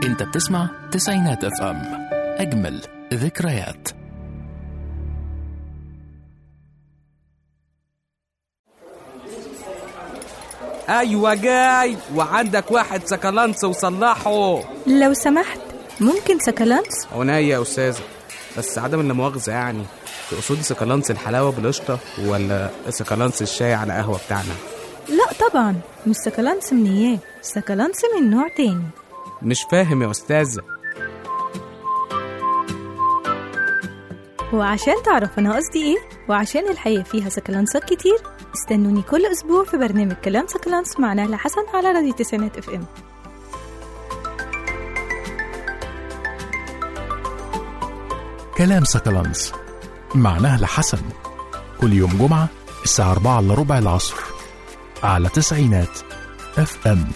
انت بتسمع تسعينات اف ام اجمل ذكريات ايوه جاي وعندك واحد سكالانس وصلحه لو سمحت ممكن سكالانس عناية يا استاذه بس عدم المؤاخذه يعني تقصدي سكالانس الحلاوه بالقشطه ولا سكالانس الشاي على قهوه بتاعنا لا طبعا مش سكالانس من اياه سكالانس من نوع تاني مش فاهم يا استاذه وعشان تعرف انا قصدي ايه وعشان الحياة فيها سكالانسات كتير استنوني كل اسبوع في برنامج كلام سكالانس مع نهلة حسن على راديو تسعينات اف ام كلام سكالانس مع نهلة حسن كل يوم جمعة الساعة 4 إلا ربع العصر على تسعينات اف ام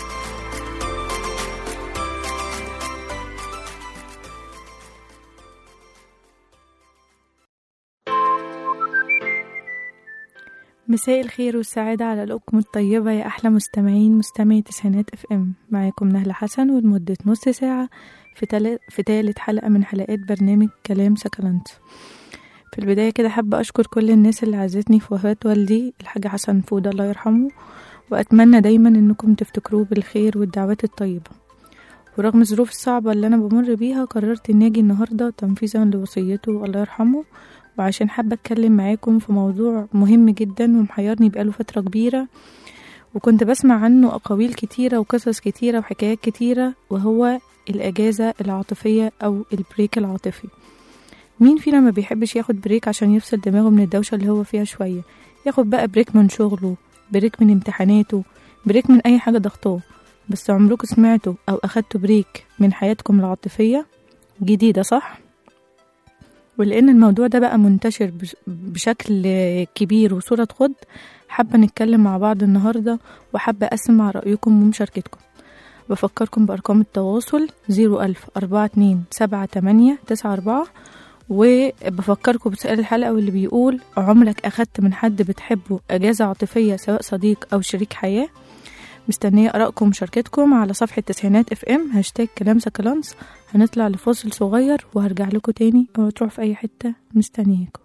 مساء الخير والسعادة على قلوبكم الطيبة يا أحلى مستمعين مستمعي تسعينات اف ام معاكم نهلة حسن ولمدة نص ساعة في, تل... في تالت حلقة من حلقات برنامج كلام سكالانت في البداية كده حابة أشكر كل الناس اللي عزتني في وفاة والدي الحاج حسن فود الله يرحمه وأتمنى دايما إنكم تفتكروه بالخير والدعوات الطيبة ورغم الظروف الصعبة اللي أنا بمر بيها قررت إني أجي النهاردة تنفيذا لوصيته الله يرحمه وعشان حابة أتكلم معاكم في موضوع مهم جدا ومحيرني بقاله فترة كبيرة وكنت بسمع عنه أقاويل كتيرة وقصص كتيرة وحكايات كتيرة وهو الأجازة العاطفية أو البريك العاطفي مين فينا ما بيحبش ياخد بريك عشان يفصل دماغه من الدوشة اللي هو فيها شوية ياخد بقى بريك من شغله بريك من امتحاناته بريك من أي حاجة ضغطاه بس عمركم سمعتوا أو أخدتوا بريك من حياتكم العاطفية جديدة صح؟ ولأن الموضوع ده بقى منتشر بش- بشكل كبير وصورة تخض حابة نتكلم مع بعض النهاردة وحابة أسمع رأيكم ومشاركتكم بفكركم بأرقام التواصل زيرو ألف أربعة اتنين سبعة تمانية تسعة أربعة وبفكركم بسؤال الحلقة واللي بيقول عمرك أخدت من حد بتحبه أجازة عاطفية سواء صديق أو شريك حياة مستنية آرائكم ومشاركتكم على صفحة تسعينات اف ام هاشتاج كلام سكالانس هنطلع لفاصل صغير وهرجع لكم تاني او تروح في اي حتة مستنياكم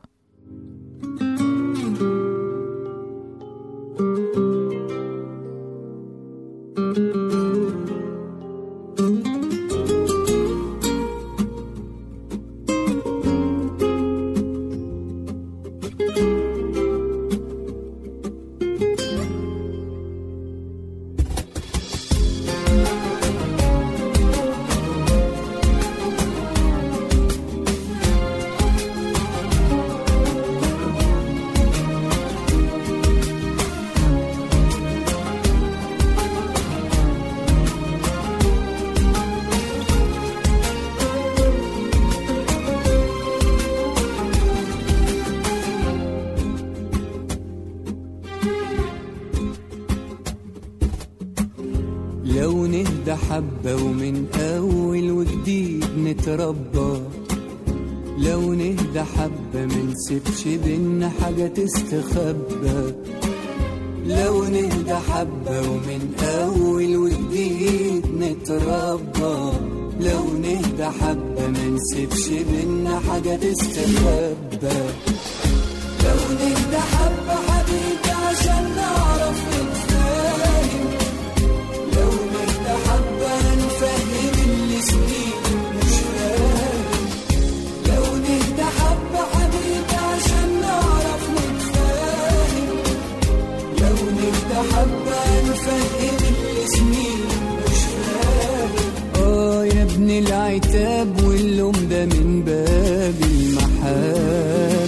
لو نهدى حبة ومن أول وجديد نتربى لو نهدى حبة منسيبش بينا حاجة تستخبى لو نهدى حبة ومن أول وجديد نتربى لو نهدى حبة منسيبش بينا حاجة تستخبى لو نهدى حبة حبيبي عشان نعرف نتفاهم لو نهدى حبة نفهم اللي سنين مش فاهم لو نهدى حبة حبيبي عشان نعرف نتفاهم لو نهدى حبة نفهم اللي سنين مش فاهم اه يا ابن العتاب واللوم ده من باب المحبة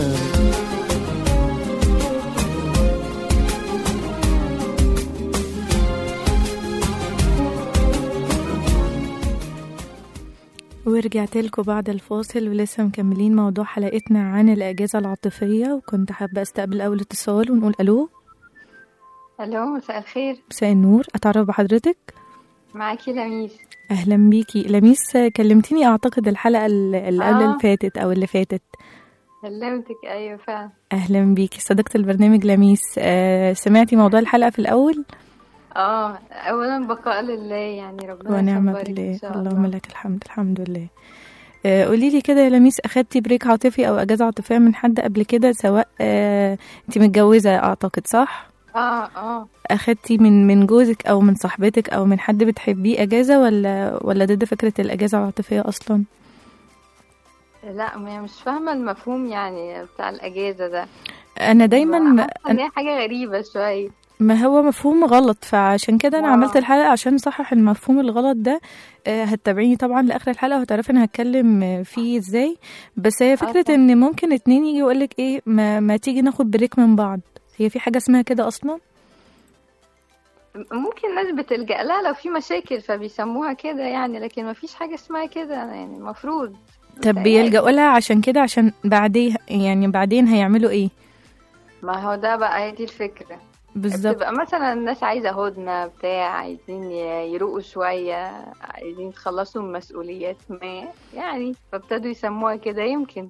ورجعت لكم بعد الفاصل ولسه مكملين موضوع حلقتنا عن الأجازة العاطفية وكنت حابة أستقبل أول اتصال ونقول ألو الو مساء الخير مساء النور أتعرف بحضرتك معاكي لميس أهلا بيكي لميس كلمتيني أعتقد الحلقة ال- اللي قبل آه. اللي فاتت أو اللي فاتت كلمتك ايوه فعلا أهلا بيكي صديقة البرنامج لميس آه سمعتي موضوع الحلقة في الأول اه اولا بقاء لله يعني ربنا ونعم يصبرك ان بالله شاء اللهم الله لك الحمد الحمد لله آه، قولي لي كده يا لميس اخدتي بريك عاطفي او اجازه عاطفيه من حد قبل كده سواء آه، انت متجوزه اعتقد صح اه اه اخدتي من من جوزك او من صاحبتك او من حد بتحبيه اجازه ولا ولا ضد فكره الاجازه العاطفيه اصلا لا ما مش فاهمة المفهوم يعني بتاع الأجازة ده انا دايما حاسة إن هي حاجة غريبة شوية ما هو مفهوم غلط فعشان كده انا آه. عملت الحلقه عشان اصحح المفهوم الغلط ده آه، هتتابعيني طبعا لاخر الحلقه وهتعرفي انا هتكلم آه، فيه ازاي بس هي فكره طبعا. ان ممكن اتنين يجي يقولك ايه ما, ما تيجي ناخد بريك من بعض هي في حاجه اسمها كده اصلا ممكن ناس بتلجأ لها لو في مشاكل فبيسموها كده يعني لكن ما فيش حاجة اسمها كده يعني المفروض طب متهيألي. بيلجأوا لها عشان كده عشان بعدين يعني بعدين هيعملوا ايه ما هو ده بقى هي دي الفكرة بالظبط بتبقى مثلا الناس عايزة هدنة بتاع عايزين ي- يروقوا شوية عايزين يتخلصوا من مسؤوليات ما يعني فابتدوا يسموها كده يمكن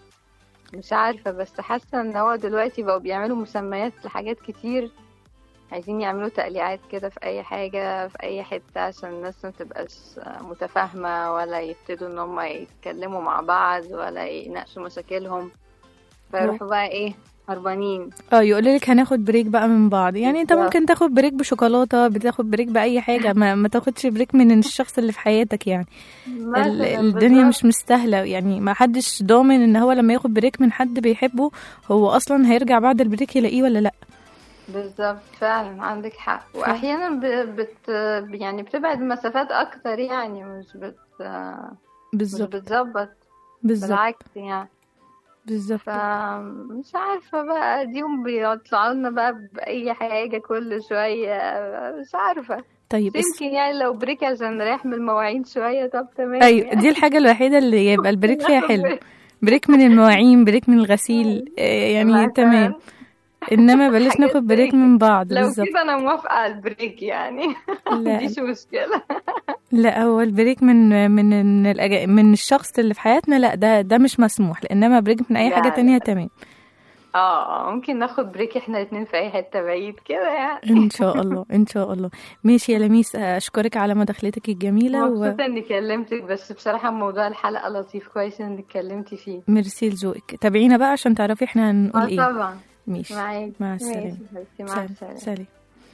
مش عارفة بس حاسة ان هو دلوقتي بقوا بيعملوا مسميات لحاجات كتير عايزين يعملوا تقليعات كده في اي حاجة في اي حتة عشان الناس ما تبقاش متفاهمة ولا يبتدوا ان هم يتكلموا مع بعض ولا يناقشوا مشاكلهم فيروحوا بقى ايه هربانين اه يقولوا لك هناخد بريك بقى من بعض يعني انت بالظبط. ممكن تاخد بريك بشوكولاته بتاخد بريك باي حاجه ما, ما تاخدش بريك من الشخص اللي في حياتك يعني ال- مثلاً الدنيا بالظبط. مش مستاهله يعني ما حدش ضامن ان هو لما ياخد بريك من حد بيحبه هو اصلا هيرجع بعد البريك يلاقيه ولا لا بالظبط فعلا عندك حق واحيانا ب- بت يعني بتبعد مسافات اكتر يعني مش بت مش بالظبط بتظبط بالظبط بالعكس يعني بالظبط فمش عارفة بقى ديهم بيطلعوا لنا بقى بأي حاجة كل شوية مش عارفة طيب اس... يمكن يعني لو بريك عشان نريح من المواعين شوية طب تمام ايوه يعني. دي الحاجه الوحيده اللي يبقى البريك فيها ناخد حلو بريك. بريك من المواعين بريك من الغسيل آه، يعني مثلاً. تمام انما بلاش حاجات ناخد بريك زي من بعض لو بالظبط كده أنا موافقة على البريك يعني لا مفيش مشكلة لا هو البريك من من من, الأج... من الشخص اللي في حياتنا لا ده ده مش مسموح انما بريك من اي لا، حاجه لا. تانية تمام اه ممكن ناخد بريك احنا الاتنين في أي حتة بعيد كده يعني ان شاء الله ان شاء الله ماشي يا لميس اشكرك على مداخلتك الجميله مبسوطة اني كلمتك بس بصراحة موضوع الحلقة لطيف كويس انك اتكلمتي فيه وميرسي لذوقك تابعينا بقى عشان تعرفي احنا هنقول اه ايه طبعا ماشي معاك مع السلامه ماشي حبيبتي، مع سلام السلامة سلام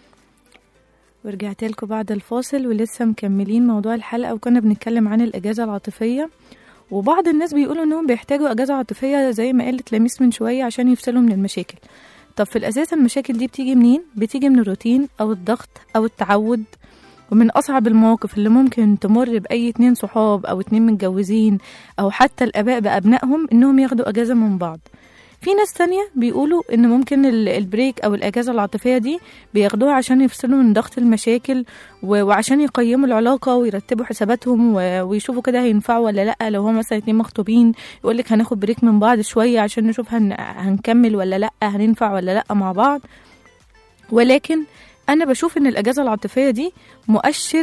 ورجعت لكم بعد الفاصل ولسه مكملين موضوع الحلقة وكنا بنتكلم عن الأجازة العاطفية وبعض الناس بيقولوا انهم بيحتاجوا أجازة عاطفية زي ما قالت لميس من شوية عشان يفصلوا من المشاكل طب في الأساس المشاكل دي بتيجي منين؟ بتيجي من الروتين أو الضغط أو التعود ومن أصعب المواقف اللي ممكن تمر بأي اتنين صحاب أو اتنين متجوزين أو حتى الآباء بأبنائهم إنهم ياخدوا أجازة من بعض في ناس تانية بيقولوا إن ممكن ال- البريك أو الأجازة العاطفية دي بياخدوها عشان يفصلوا من ضغط المشاكل و- وعشان يقيموا العلاقة ويرتبوا حساباتهم و- ويشوفوا كده هينفعوا ولا لأ لو هما مثلا اتنين مخطوبين يقولك هناخد بريك من بعض شوية عشان نشوف هن هنكمل ولا لأ هننفع ولا لأ مع بعض ولكن أنا بشوف إن الأجازة العاطفية دي مؤشر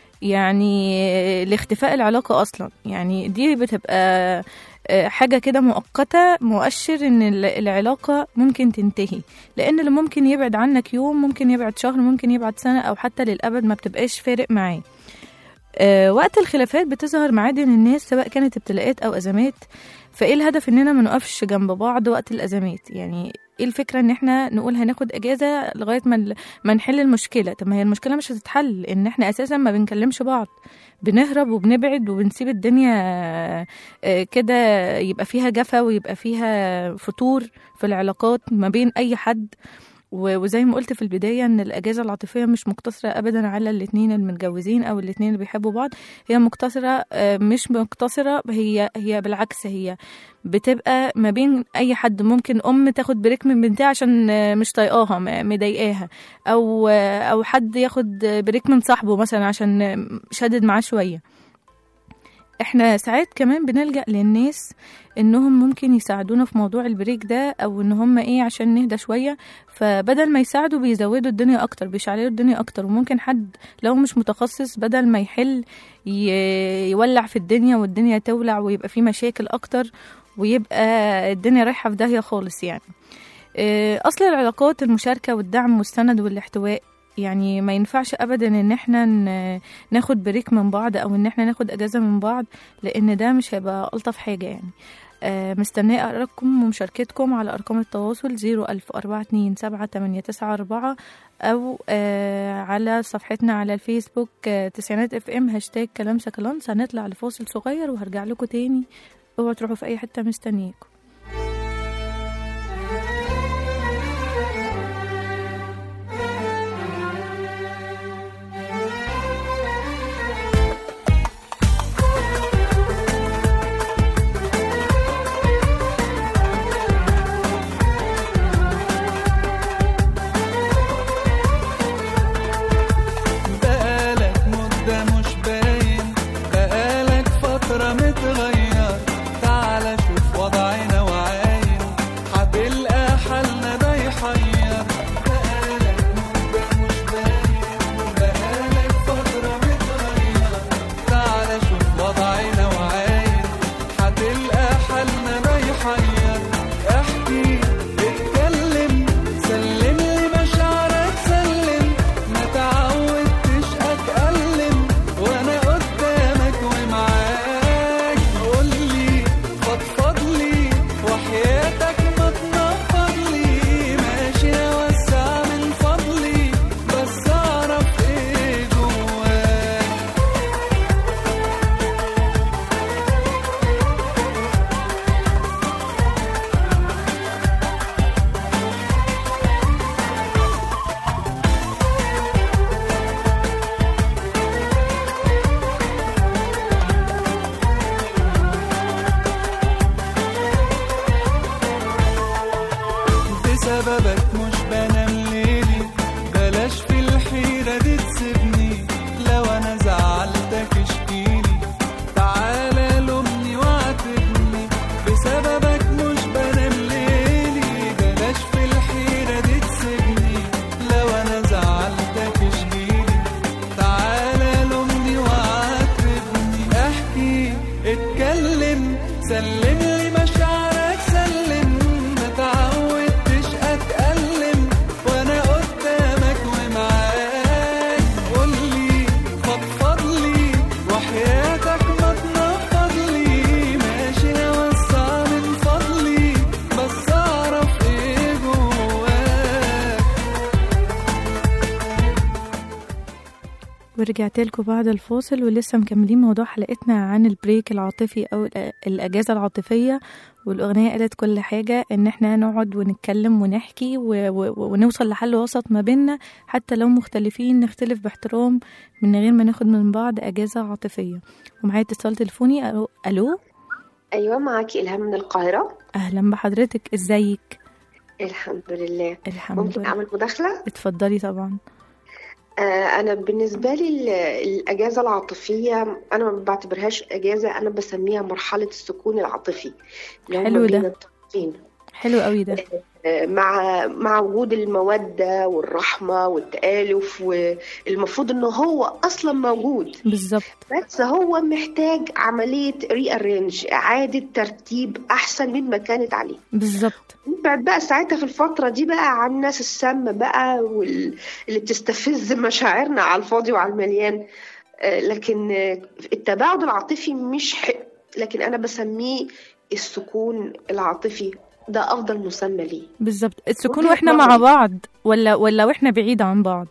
يعني لاختفاء العلاقة أصلا يعني دي بتبقى آه، حاجة كده مؤقتة مؤشر إن ال- العلاقة ممكن تنتهي لأن اللي ممكن يبعد عنك يوم ممكن يبعد شهر ممكن يبعد سنة أو حتى للأبد ما بتبقاش فارق معاه آه، وقت الخلافات بتظهر معادن الناس سواء كانت ابتلاءات أو أزمات فإيه الهدف إننا ما نقفش جنب بعض وقت الأزمات يعني ايه الفكره ان احنا نقول هناخد اجازه لغايه ما ال- ما نحل المشكله طب ما هي المشكله مش هتتحل لان احنا اساسا ما بنكلمش بعض بنهرب وبنبعد وبنسيب الدنيا آه، كده يبقى فيها جفا ويبقى فيها فتور في العلاقات ما بين اي حد و- وزي ما قلت في البداية إن الأجازة العاطفية مش مقتصرة أبدا على الاتنين المتجوزين أو الاتنين اللي بيحبوا بعض هي مقتصرة آه، مش مقتصرة هي هي بالعكس هي بتبقى ما بين أي حد ممكن أم تاخد بريك من بنتها عشان آه، مش طايقاها م- مضايقاها أو آه، أو حد ياخد بريك من صاحبه مثلا عشان آه، شدد معاه شوية احنا ساعات كمان بنلجأ للناس انهم ممكن يساعدونا في موضوع البريك ده او ان هم ايه عشان نهدى شوية فبدل ما يساعدوا بيزودوا الدنيا اكتر بيشعللوا الدنيا اكتر وممكن حد لو مش متخصص بدل ما يحل ي- يولع في الدنيا والدنيا تولع ويبقى في مشاكل اكتر ويبقى الدنيا رايحة في داهية خالص يعني آه، اصل العلاقات المشاركة والدعم والسند والاحتواء يعني ما ينفعش ابدا ان احنا ن- ناخد بريك من بعض او ان احنا ناخد اجازه من بعض لان ده مش هيبقى الطف حاجه يعني آه، مستنية أراكم ومشاركتكم على أرقام التواصل زيرو ألف أربعة اتنين سبعة تمانية تسعة أربعة أو آه، على صفحتنا على الفيسبوك آه، تسعينات اف ام هاشتاج كلام سكالانس هنطلع لفاصل صغير وهرجع لكم تاني اوعوا تروحوا في أي حتة مستنياكم بقالك مدة مش باين بقالك فترة متغير تعال شوف وضعنا وعاين هتلقى حالنا ده يحير بقالك مدة مش باين بقالك فترة متغير تعال شوف وضعنا وعاين هتلقى حالنا ده يحير احكي اتكلم سلم لي مشاعرك سلم ما تعودتش اتألم وانا قدامك ومعاك قولي فضفض لي وحياتك ما تنفض لي ماشي اوسع من فضلي بس اعرف ايه جواك بسببك مش بنام ليلي بلاش في الحيرة دي تسيبني لو انا زعلتك اشكيلي تعالى لومني واعاتبني بسببك مش بنام ليلي بلاش في الحيرة دي تسيبني لو انا زعلتك اشكيلي تعالى لومني واعاتبني احكي اتكلم سلم لي مشاعرك سلم ما تعودتش اتألم وانا قدامك ومعاك قولي فضفض لي وحياتك ما تنفض لي ماشي اوسع من فضلي بس اعرف ايه جواك ورجعت لكم بعد الفاصل ولسه مكملين موضوع حلقتنا عن البريك العاطفي او الأ- الاجازه العاطفيه والاغنيه قالت كل حاجه ان احنا نقعد ونتكلم ونحكي و... و... ونوصل لحل وسط ما بيننا حتى لو مختلفين نختلف باحترام من غير ما ناخد من بعض اجازه عاطفيه ومعايا اتصال تليفوني الو الو أيوة معاكي إلهام من القاهرة اهلا بحضرتك ازيك الحمد لله الحمد ممكن لله أعمل مداخلة؟ اتفضلي طبعا آه أنا بالنسبة لي ال- الأجازة العاطفية أنا ما بعتبرهاش أجازة أنا بسميها مرحلة السكون العاطفي اللي هم حلو ده. بين الطرفين حلو قوي ده آه، مع مع وجود المودة والرحمة والتآلف والمفروض إن هو أصلا موجود بالظبط بس هو محتاج عملية ري أرينج إعادة ترتيب أحسن مما كانت عليه بالظبط نبعد بقى ساعتها في الفترة دي بقى عن الناس السامة بقى واللي بتستفز مشاعرنا على الفاضي وعلى المليان آه، لكن آه، التباعد العاطفي مش حق لكن أنا بسميه السكون العاطفي ده أفضل مسمى ليه بالظبط السكون وجهة واحنا مع نظري. بعض ولا ولا واحنا بعيد عن بعض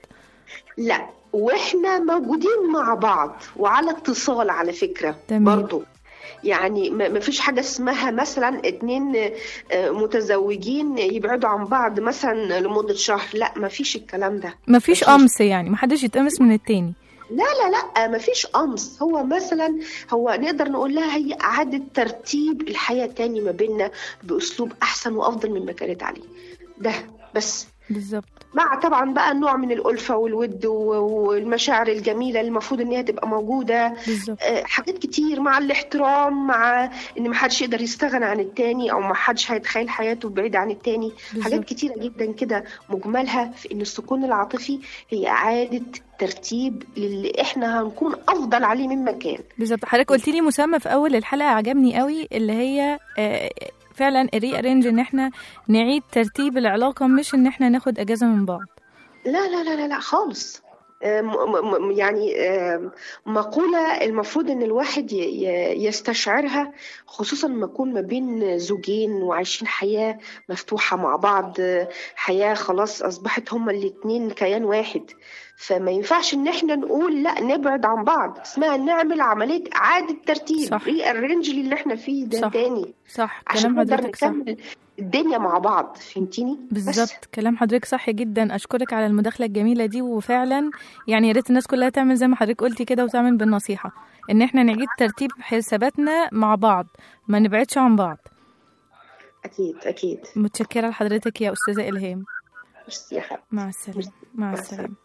لا واحنا موجودين مع بعض وعلى اتصال على فكرة تمام. برضو يعني ما ما فيش حاجة اسمها مثلا اتنين آه، متزوجين يبعدوا عن بعض مثلا لمدة شهر لا ما فيش الكلام ده مفيش مفيش. قمص يعني محدش يتقمص من التاني لا لا لا ما فيش قمص هو مثلا هو نقدر نقول لها هي إعادة ترتيب الحياة تاني ما بيننا بأسلوب أحسن وأفضل مما كانت عليه ده بس بالظبط مع طبعا بقى نوع من الألفة والود و- والمشاعر الجميلة اللي المفروض إن هي تبقى موجودة بالظبط آه، حاجات كتير مع الاحترام مع إن محدش يقدر يستغنى عن التاني أو محدش هيتخيل حياته بعيد عن التاني بالظبط. حاجات كتيرة جدا كده مجملها في إن السكون العاطفي هي إعادة ترتيب للي إحنا هنكون أفضل عليه مما كان بالظبط حضرتك قلت لي مسمى في اول الحلقه عجبني قوي اللي هي آه، فعلا الري ارينج ان احنا نعيد ترتيب العلاقه مش ان احنا ناخد اجازه من بعض لا لا لا لا لا خالص آه، م- م- م- يعني آه، مقولة المفروض إن الواحد ي- ي- يستشعرها خصوصا لما يكون ما بين زوجين وعايشين حياة مفتوحة مع بعض آه، حياة خلاص أصبحت هما الاتنين كيان واحد فما ينفعش إن احنا نقول لا نبعد عن بعض اسمها نعمل عملية إعادة ترتيب صح. ري الرينج اللي احنا فيه ده صح. تاني صح عشان كلام نقدر حضرتك صح نكمل الدنيا مع بعض فهمتيني بس. بالظبط كلام حضرتك صح جدا اشكرك على المداخله الجميله دي وفعلا يعني يا ريت الناس كلها تعمل زي ما حضرتك قلتي كده وتعمل بالنصيحه ان احنا نعيد ترتيب حساباتنا مع بعض ما نبعدش عن بعض أكيد أكيد متشكره لحضرتك يا استاذه الهام ميرسي يا حبيبي مع السلامه مع مع السلامه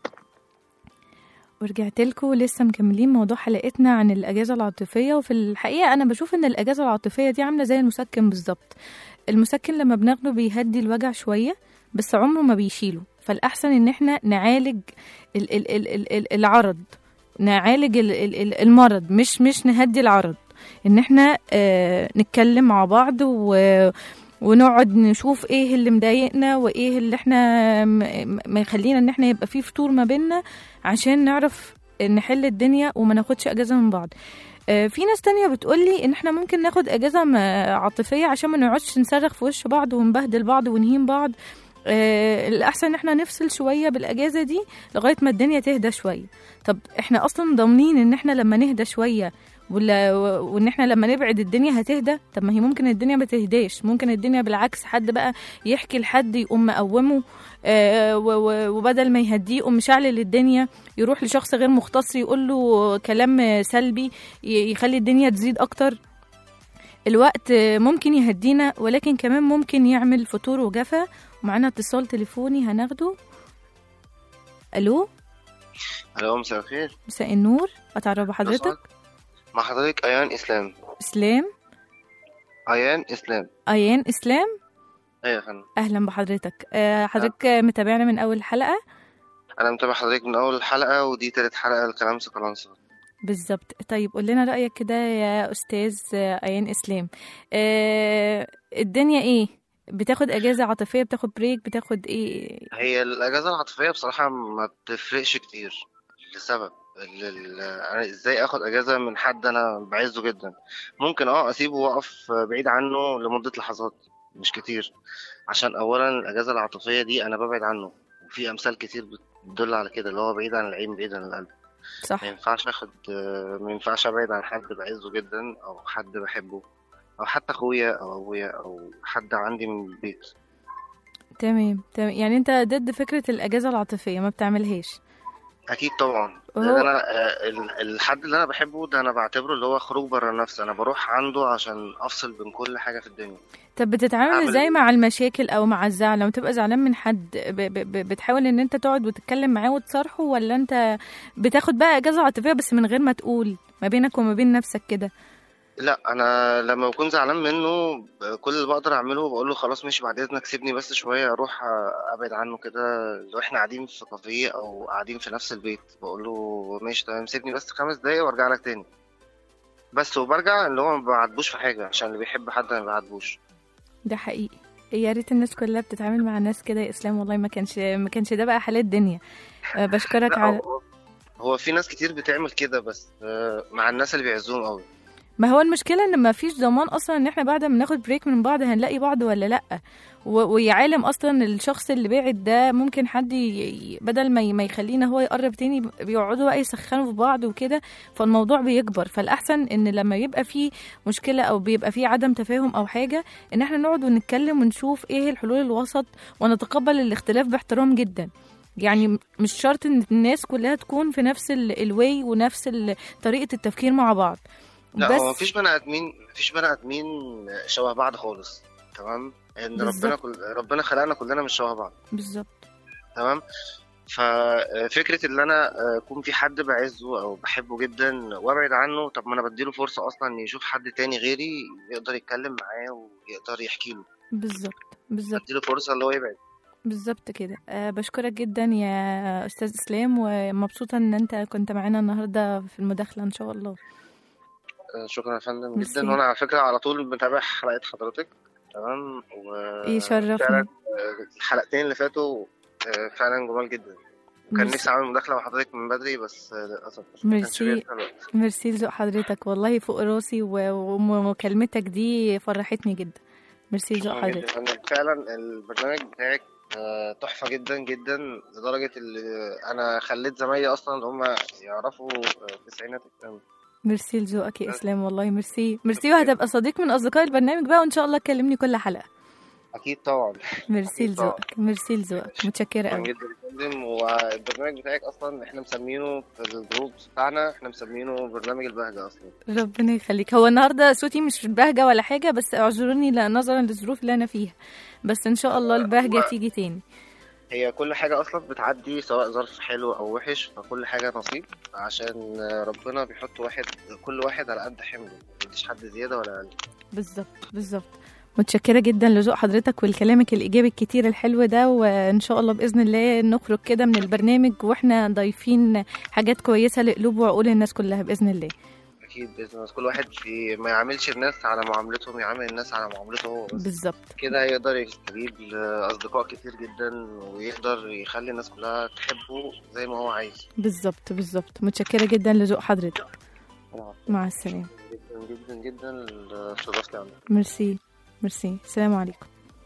ورجعت لكم لسه مكملين موضوع حلقتنا عن الأجازة العاطفية وفي الحقيقة أنا بشوف إن الأجازة العاطفية دي عاملة زي المسكن بالظبط المسكن لما بناخده بيهدي الوجع شوية بس عمره ما بيشيله فالأحسن إن إحنا نعالج ال- ال- ال- ال- ال- العرض نعالج ال- ال- ال- المرض مش مش نهدي العرض إن إحنا آه نتكلم مع بعض و ونقعد نشوف ايه اللي مضايقنا وايه اللي احنا م- م- ما يخلينا ان احنا يبقى في فتور ما بيننا عشان نعرف نحل الدنيا وما ناخدش اجازه من بعض آه، في ناس تانية بتقولي ان احنا ممكن ناخد اجازه م- عاطفيه عشان ما نقعدش نصرخ في وش بعض ونبهدل بعض ونهين بعض آه، الاحسن ان احنا نفصل شويه بالاجازه دي لغايه ما الدنيا تهدى شويه طب احنا اصلا ضامنين ان احنا لما نهدى شويه ولا وان احنا لما نبعد الدنيا هتهدى طب ما هي ممكن الدنيا ما تهداش ممكن الدنيا بالعكس حد بقى يحكي لحد يقوم مقومه آه، و- و- وبدل ما يهديه يقوم مشعل الدنيا يروح لشخص غير مختص يقول له كلام سلبي ي- يخلي الدنيا تزيد اكتر الوقت ممكن يهدينا ولكن كمان ممكن يعمل فتور وجفا ومعانا اتصال تليفوني هناخده الو الو مساء الخير مساء النور اتعرف بحضرتك مع حضرتك ايان اسلام اسلام ايان اسلام ايان اسلام ايوه يا فندم اهلا بحضرتك آه، حضرتك متابعنا من اول حلقه انا متابع حضرتك من اول الحلقه ودي تالت حلقه لكلام سكالانسا بالظبط طيب قول لنا رايك كده يا استاذ آه، ايان اسلام آه، الدنيا ايه بتاخد اجازه عاطفيه بتاخد بريك بتاخد ايه هي الاجازه العاطفيه بصراحه ما بتفرقش كتير لسبب ال- ال- انا ازاي اخد اجازه من حد انا بعزه جدا ممكن اه اسيبه واقف بعيد عنه لمده لحظات مش كتير عشان اولا الاجازه العاطفيه دي انا ببعد عنه وفي امثال كتير بتدل على كده اللي هو بعيد عن العين بعيد عن القلب صح ما ينفعش اخد ما ينفعش ابعد عن حد بعزه جدا او حد بحبه او حتى اخويا او ابويا او حد عندي من البيت تمام تمام يعني انت ضد فكره الاجازه العاطفيه ما بتعملهاش اكيد طبعا وهو- لان انا آه، ال- الحد اللي انا بحبه ده انا بعتبره اللي هو خروج بره النفس انا بروح عنده عشان افصل بين كل حاجه في الدنيا طب بتتعامل أعمل ازاي إيه؟ مع المشاكل او مع الزعل لما تبقى زعلان من حد ب ب ب بتحاول ان انت تقعد وتتكلم معاه وتصارحه ولا انت بتاخد بقى اجازه عاطفيه بس من غير ما تقول ما بينك وما بين نفسك كده لا انا لما بكون زعلان منه ب- كل اللي بقدر اعمله بقول له خلاص ماشي بعد اذنك سيبني بس شويه اروح آه، ابعد عنه كده لو احنا قاعدين في كافيه او قاعدين في نفس البيت بقول له ماشي تمام سيبني بس خمس دقايق وارجع لك تاني بس وبرجع اللي هو ما بعاتبوش في حاجه عشان اللي بيحب حد ما بيعاتبوش ده حقيقي يا ريت الناس كلها بتتعامل مع الناس كده يا اسلام والله ما كانش ما كانش ده بقى حالات الدنيا أه بشكرك لا على هو- هو في ناس كتير بتعمل كده بس آه، مع الناس اللي بيعزوهم قوي ما هو المشكله ان ما فيش ضمان اصلا ان احنا بعد ما ناخد بريك من بعض هنلاقي بعض ولا لا و- ويا عالم اصلا الشخص اللي بعد ده ممكن حد ي- ي- بدل ما ي- ما يخلينا هو يقرب تاني بيقعدوا بقى يسخنوا في بعض وكده فالموضوع بيكبر فالاحسن ان لما يبقى في مشكله او بيبقى في عدم تفاهم او حاجه ان احنا نقعد ونتكلم ونشوف ايه الحلول الوسط ونتقبل الاختلاف باحترام جدا يعني م- مش شرط ان الناس كلها تكون في نفس ال- الواي ونفس ال- طريقه التفكير مع بعض لا هو مفيش بني ادمين مفيش بني ادمين شبه بعض خالص تمام ان ربنا بالظبط. كل ربنا خلقنا كلنا مش شبه بعض بالظبط تمام ففكرة ان انا اكون في حد بعزه او بحبه جدا وابعد عنه طب ما انا بديله فرصة اصلا ان يشوف حد تاني غيري يقدر يتكلم معاه ويقدر يحكي له بالظبط بالظبط بديله فرصة اللي هو يبعد بالظبط كده أه بشكرك جدا يا استاذ اسلام ومبسوطه ان انت كنت معانا النهارده في المداخله ان شاء الله آه، شكرا يا فندم ميرسي. جدا وانا على فكرة على طول متابع حلقات حضرتك تمام و يشرفني. فعلا آه، الحلقتين اللي فاتوا آه، فعلا جمال جدا كان ميرسي. نفسي اعمل مداخله مع حضرتك من بدري بس للاسف ما كانش ميرسي. بيسمع الوقت. ميرسي لذوق حضرتك والله فوق راسي و- ومكالمتك دي فرحتني جدا ميرسي لذوق شكراً جداً. حضرتك أنا فعلا البرنامج بتاعك آه، تحفه جدا جدا لدرجه اللي انا خليت زمايلي اصلا اللي هم يعرفوا آه، التسعينات الكلام ميرسي لذوقك يا اسلام والله ميرسي ميرسي وهتبقى صديق من اصدقاء البرنامج بقى وان شاء الله تكلمني كل حلقه اكيد طبعا ميرسي أكيد طبعاً. لذوقك ميرسي لذوقك متشكره شكراً قوي جدا يا فندم والبرنامج بتاعك اصلا احنا مسمينه في الجروب بتاعنا احنا مسمينه برنامج البهجه اصلا ربنا يخليك هو النهارده صوتي مش بهجه ولا حاجه بس اعذروني لا- نظرا للظروف اللي انا فيها بس ان شاء الله البهجه هو- تيجي تاني هي كل حاجة أصلا بتعدي سواء ظرف حلو أو وحش فكل حاجة نصيب عشان ربنا بيحط واحد كل واحد على قد حمله مفيش حد زيادة ولا أقل بالظبط بالظبط متشكرة جدا لذوق حضرتك والكلامك الإيجابي الكتير الحلو ده وإن شاء الله بإذن الله نخرج كده من البرنامج وإحنا ضايفين حاجات كويسة لقلوب وعقول الناس كلها بإذن الله أكيد بإذن الله كل واحد في ما يعاملش الناس على معاملتهم يعامل الناس على معاملته هو بس بالظبط كده هيقدر يستجيب لأصدقاء كتير جدا ويقدر يخلي الناس كلها تحبه زي ما هو عايز بالظبط بالظبط متشكرة جدا لذوق حضرتك مع السلامة جدا جدا جدا لاستضافتي عندك ميرسي ميرسي السلام عليكم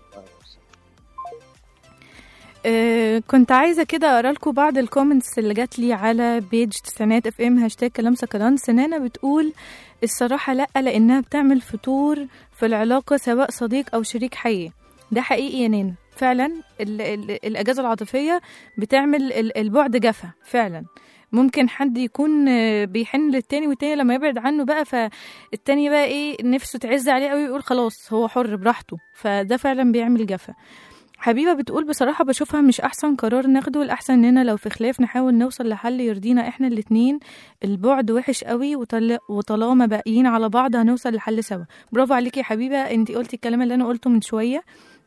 آه، كنت عايزة كده أقرأ لكم بعض الكومنتس اللي جات لي على بيج تسعينات اف ام هاشتاج كلام سكران سنانة بتقول الصراحة لأ لأنها بتعمل فتور في العلاقة سواء صديق أو شريك حياة ده حقيقي يا نانا فعلا ال ال الأجازة العاطفية بتعمل ال- البعد جفا فعلا ممكن حد يكون آه، بيحن للتاني والتاني لما يبعد عنه بقى فالتاني بقى ايه نفسه تعز عليه قوي يقول خلاص هو حر براحته فده فعلا بيعمل جفا حبيبة بتقول بصراحة بشوفها مش أحسن قرار ناخده الأحسن إننا لو في خلاف نحاول نوصل لحل يرضينا إحنا الاتنين البعد وحش قوي وطل... وطالما باقيين على بعض هنوصل لحل سوا برافو عليكي يا حبيبة انتي قلتي الكلام اللي أنا قلته من شوية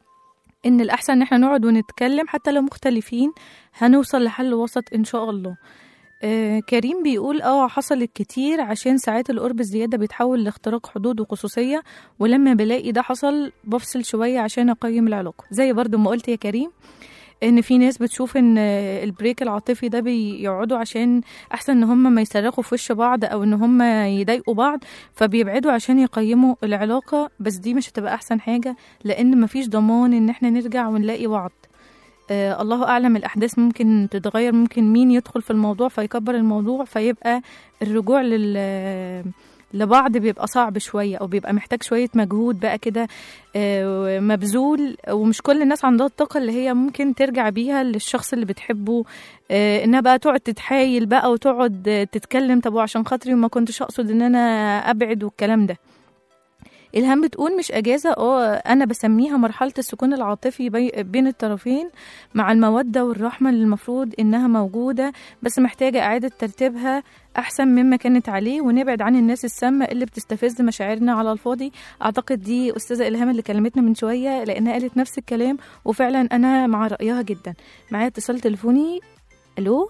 إن الأحسن إن إحنا نقعد ونتكلم حتى لو مختلفين هنوصل لحل وسط إن شاء الله آه كريم بيقول اه حصلت كتير عشان ساعات القرب الزيادة بيتحول لاختراق حدود وخصوصية ولما بلاقي ده حصل بفصل شوية عشان أقيم العلاقة زي برضو ما قلت يا كريم ان في ناس بتشوف ان البريك العاطفي ده بيقعدوا عشان احسن ان هم ما يصرخوا في وش بعض او ان هم يضايقوا بعض فبيبعدوا عشان يقيموا العلاقة بس دي مش هتبقى احسن حاجة لان مفيش ضمان ان احنا نرجع ونلاقي بعض آه الله اعلم الاحداث ممكن تتغير ممكن مين يدخل في الموضوع فيكبر الموضوع فيبقى الرجوع لل لبعض بيبقى صعب شوية أو بيبقى محتاج شوية مجهود بقى كده آه، مبذول ومش كل الناس عندها الطاقة اللي هي ممكن ترجع بيها للشخص اللي بتحبه آه، إنها بقى تقعد تتحايل بقى وتقعد آه، تتكلم طب وعشان خاطري وما كنتش أقصد إن أنا أبعد والكلام ده إلهام بتقول مش أجازة اه أنا بسميها مرحلة السكون العاطفي بي بين الطرفين مع المودة والرحمة اللي المفروض إنها موجودة بس محتاجة إعادة ترتيبها أحسن مما كانت عليه ونبعد عن الناس السامة اللي بتستفز مشاعرنا على الفاضي أعتقد دي أستاذة إلهام اللي كلمتنا من شوية لأنها قالت نفس الكلام وفعلا أنا مع رأيها جدا معايا اتصال تليفوني ألو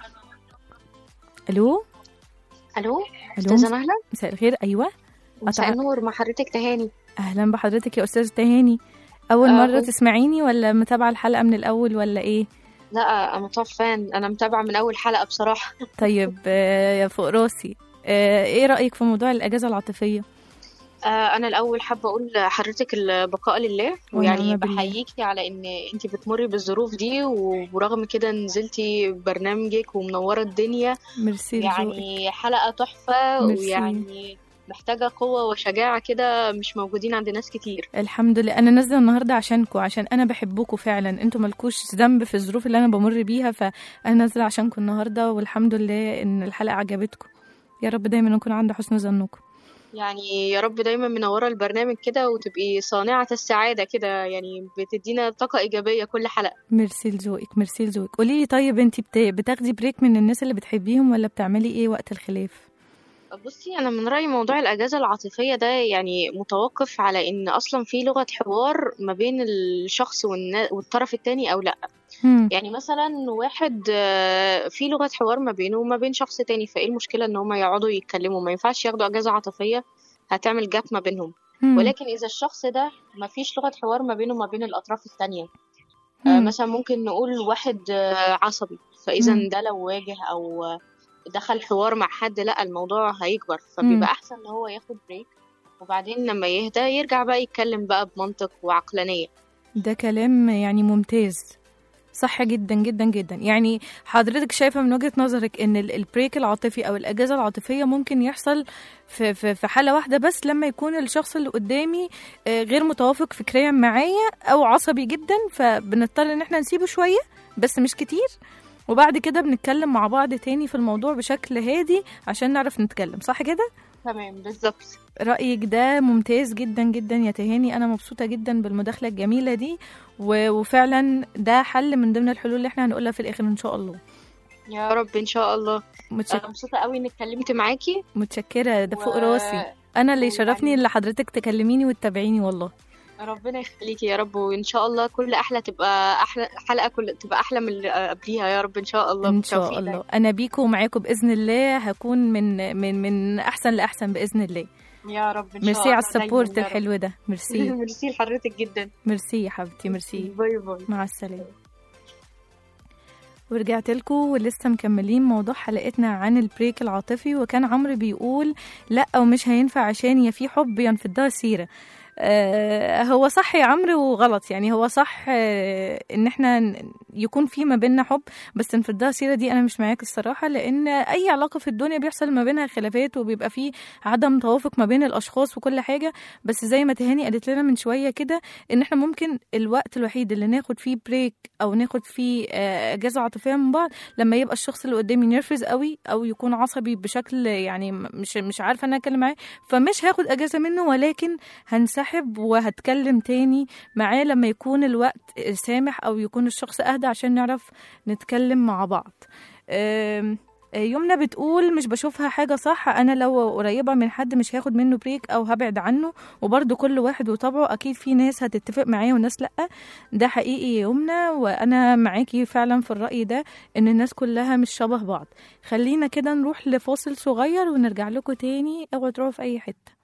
ألو الو ألو استاذه نهله مساء الخير أيوة مساء أتع- النور مع حضرتك تهاني أهلا بحضرتك يا أستاذ تهاني أول آه، مرة كنت- تسمعيني ولا متابعة الحلقة من الأول ولا إيه؟ لا انا توب فان انا متابعه من اول حلقه بصراحه طيب آه، يا فوق راسي آه، إيه رأيك في موضوع الأجازة العاطفية؟ آه انا الاول حابه اقول لحضرتك البقاء لله ونعم ويعني بالله. بحييكي على ان انت بتمري بالظروف دي ورغم كده نزلتي برنامجك ومنوره الدنيا ميرسي لذوقك. يعني حلقه تحفه ميرسي. ويعني محتاجه قوه وشجاعه كده مش موجودين عند ناس كتير الحمد لله انا نازله النهارده عشانكم عشان انا بحبكم فعلا انتوا مالكوش ذنب في الظروف اللي انا بمر بيها فانا نازله عشانكم النهارده والحمد لله ان الحلقه عجبتكم يا رب دايما نكون عند حسن ظنكم يعني يا رب دايما منوره البرنامج كده وتبقي صانعه السعاده كده يعني بتدينا طاقه ايجابيه كل حلقه ميرسي لذوقك ميرسي لذوقك قولي لي طيب انت بت... بتاخدي بريك من الناس اللي بتحبيهم ولا بتعملي ايه وقت الخلاف بصي انا من رايي موضوع الاجازه العاطفيه ده يعني متوقف على ان اصلا في لغه حوار ما بين الشخص والنا- والطرف التاني او لا هم. يعني مثلا واحد آه، في لغه حوار ما بينه وما بين شخص تاني فايه المشكله ان هما يقعدوا يتكلموا ما ينفعش ياخدوا اجازه عاطفيه هتعمل جاب ما بينهم هم. ولكن اذا الشخص ده ما فيش لغه حوار ما بينه وما بين الاطراف التانية آه، هم. مثلا ممكن نقول واحد آه، عصبي فاذا مم. ده لو واجه او دخل حوار مع حد لا الموضوع هيكبر مم. فبيبقى احسن ان هو ياخد بريك وبعدين لما يهدى يرجع بقى يتكلم بقى بمنطق وعقلانية ده كلام يعني ممتاز صح جدا جدا جدا يعني حضرتك شايفة من وجهة نظرك ان ال- البريك العاطفي او الاجازة العاطفية ممكن يحصل في, في, في حالة واحدة بس لما يكون الشخص اللي قدامي آه، غير متوافق فكريا معايا او عصبي جدا فبنضطر ان احنا نسيبه شوية بس مش كتير وبعد كده بنتكلم مع بعض تاني في الموضوع بشكل هادي عشان نعرف نتكلم صح كده؟ تمام بالظبط رأيك ده ممتاز جدا جدا يا تهاني أنا مبسوطة جدا بالمداخلة الجميلة دي و- وفعلا ده حل من ضمن الحلول اللي احنا هنقولها في الآخر إن شاء الله يا رب ان شاء الله متشك... انا مبسوطة قوي اني اتكلمت معاكي متشكرة ده فوق و- راسي أنا اللي ويعني- يشرفني اللي حضرتك تكلميني وتتابعيني والله ربنا يخليكي يا رب وان شاء الله كل احلى تبقى احلى حلقة كل تبقى احلى من اللي قبليها يا رب ان شاء الله إن شاء بالتوفيق الله أنا بيكم ومعاكم بإذن الله هكون من من من أحسن لأحسن بإذن الله يا رب ان شاء ميرسي الله على دايماً السبورت يا رب. الحلو ده ميرسي ميرسي لحضرتك جدا ميرسي يا حبيبتي ميرسي باي باي مع السلامة ورجعت لكم ولسه مكملين موضوع حلقتنا عن البريك العاطفي وكان عمرو بيقول لا ومش هينفع عشان يا في حب يا نفضها سيرة آه هو صح يا عمرو وغلط يعني هو صح آه ان احنا ن- يكون في ما بيننا حب بس نفضها سيرة دي انا مش معاك الصراحة لان اي علاقة في الدنيا بيحصل ما بينها خلافات وبيبقى في عدم توافق ما بين الاشخاص وكل حاجة بس زي ما تهاني قالت لنا من شوية كده ان احنا ممكن الوقت الوحيد اللي ناخد فيه بريك او ناخد فيه آه، اجازه عاطفيه من بعض لما يبقى الشخص اللي قدامي نرفز قوي او يكون عصبي بشكل يعني م- مش مش عارفه انا اتكلم معاه فمش هاخد اجازه منه ولكن هنسحب وهتكلم تاني معاه لما يكون الوقت سامح او يكون الشخص اهدى عشان نعرف نتكلم مع بعض آم، يمنى بتقول مش بشوفها حاجة صح أنا لو قريبة من حد مش هاخد منه بريك أو هبعد عنه وبرضه كل واحد وطبعه أكيد في ناس هتتفق معايا وناس لأ ده حقيقي يا يمنى وأنا معاكي فعلا في الرأي ده إن الناس كلها مش شبه بعض خلينا كده نروح لفاصل صغير ونرجع لكم تاني اوعوا تروحوا في أي حتة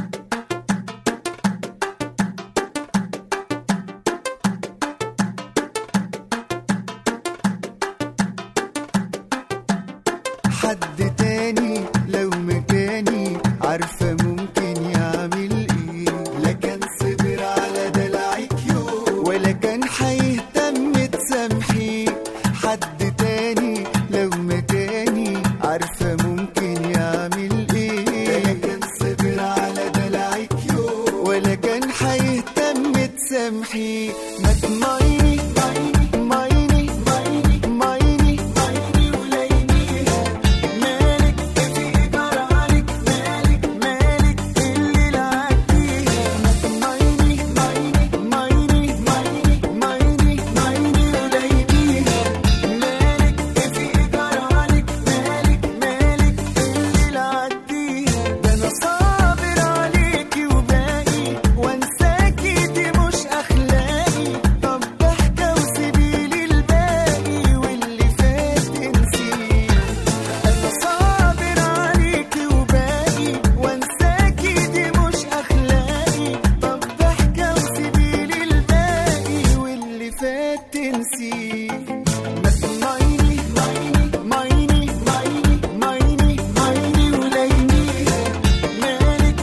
حد تاني لو مكاني عارفة ممكن يعمل ايه لا كان صبر على دلعك يوم ولا كان هيهتم تسامحيه حد تاني لو مكاني عارفة ممكن يعمل ايه لا كان صبر على دلعك يوم ولا كان هيهتم تسامحيه ما تمايني مايني مايني مايني مايني وليني مالك في جرالك مالك مالك اللي لعبتيه مايني مايني مايني مايني مايني مايني وليني مالك في جرالك مالك مالك اللي لعبتيه ده انا صابر عليكي وباقي وانساكي دي مش اخلاقي طب ضحكه وسيبيلي الباقي واللي فات انسيه انا صابر عليكي وباقي وانساكي دي مش اخلاقي طب ضحكه وسيبيلي الباقي واللي فات تنسيه ما تمايني مايني مايني مايني مايني مايني وليني مالك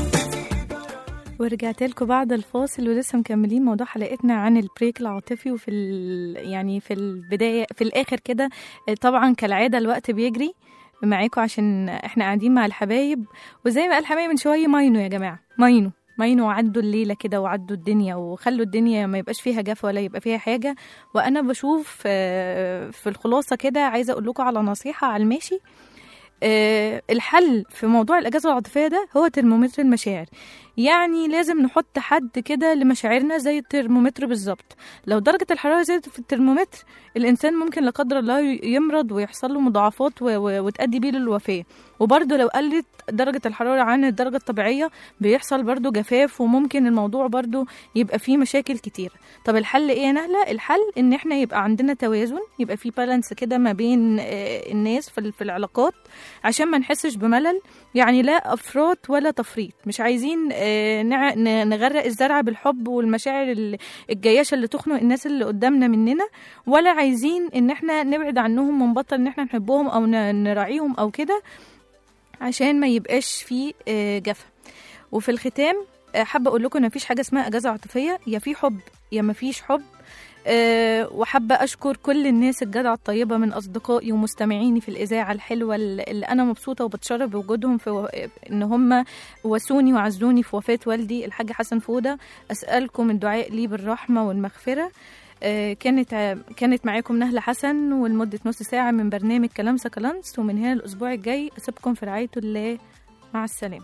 ورجعت لكم بعد الفاصل ولسه مكملين موضوع حلقتنا عن البريك العاطفي وفي ال... يعني في البدايه في الاخر كده طبعا كالعاده الوقت بيجري معاكم عشان احنا قاعدين مع الحبايب وزي ما قال الحبايب من شويه ماينو يا جماعه ماينو ماينو وعدوا الليله كده وعدوا الدنيا وخلوا الدنيا ما يبقاش فيها جف ولا يبقى فيها حاجه وانا بشوف آه، في الخلاصه كده عايزه اقول لكم على نصيحه على الماشي آه، الحل في موضوع الأجازة العاطفية ده هو ترمومتر المشاعر يعني لازم نحط حد كده لمشاعرنا زي الترمومتر بالظبط لو درجة الحرارة زادت في الترمومتر الإنسان ممكن لا قدر الله يمرض ويحصل له مضاعفات و- و- وتؤدي بيه للوفاة وبرضه لو قلت درجة الحرارة عن الدرجة الطبيعية بيحصل برضه جفاف وممكن الموضوع برضه يبقى فيه مشاكل كتير طب الحل ايه يا نهلة الحل ان احنا يبقى عندنا توازن يبقى في بالانس كده ما بين آه، الناس في ال- في العلاقات عشان ما نحسش بملل يعني لا افراط ولا تفريط مش عايزين آه، نع- ن- نغرق الزرع بالحب والمشاعر ال- الجياشه اللي تخنق الناس اللي قدامنا مننا ولا عايزين ان احنا نبعد عنهم ونبطل ان احنا نحبهم او ن- نراعيهم او كده عشان ما يبقاش في آه، جفا وفي الختام آه، حابه اقول لكم ان مفيش حاجه اسمها اجازه عاطفيه يا في حب يا مفيش حب أه وحابة أشكر كل الناس الجدعة الطيبة من أصدقائي ومستمعيني في الإذاعة الحلوة اللي أنا مبسوطة وبتشرف بوجودهم في و... إن هم واسوني وعزوني في وفاة والدي الحاج حسن فودة أسألكم الدعاء لي بالرحمة والمغفرة آه، كانت ع- كانت معاكم نهلة حسن ولمدة نص ساعة من برنامج كلام سكالانس ومن هنا الأسبوع الجاي أسيبكم في رعاية الله مع السلامة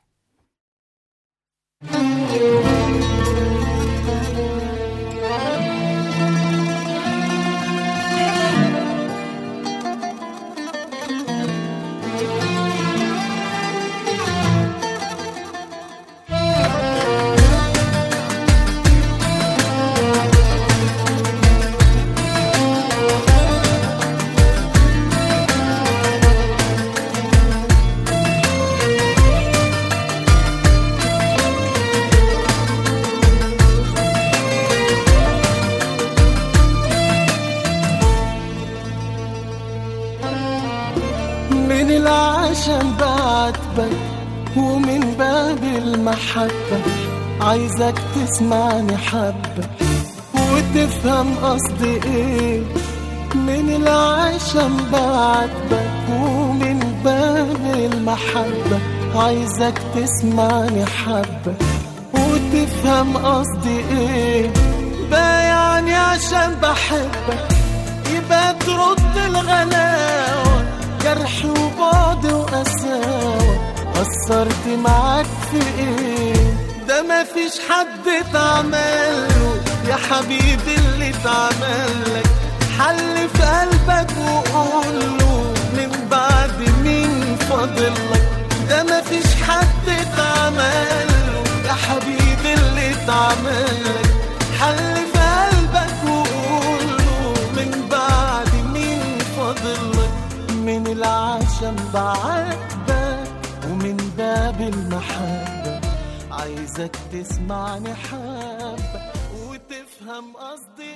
من العشم بعاتبك ومن باب المحبة عايزك تسمعني حبة وتفهم قصدي ايه من العشم بعاتبك ومن باب المحبة عايزك تسمعني حبة وتفهم قصدي ايه بايعني عشان بحبك يبقى ترد الغلاوة جرح وبعد وقساوة قصرت معاك في ايه ده مفيش حد اتعمله يا حبيبي اللي اتعملك حل في قلبك وقوله من بعد مين فاضلك ده مفيش حد اتعمله يا حبيبي اللي اتعملك حل في قلبك وقوله من بعد مين فاضلك من العشم بعاتبك ومن باب المحبة عايزك تسمعني حبة وتفهم قصدي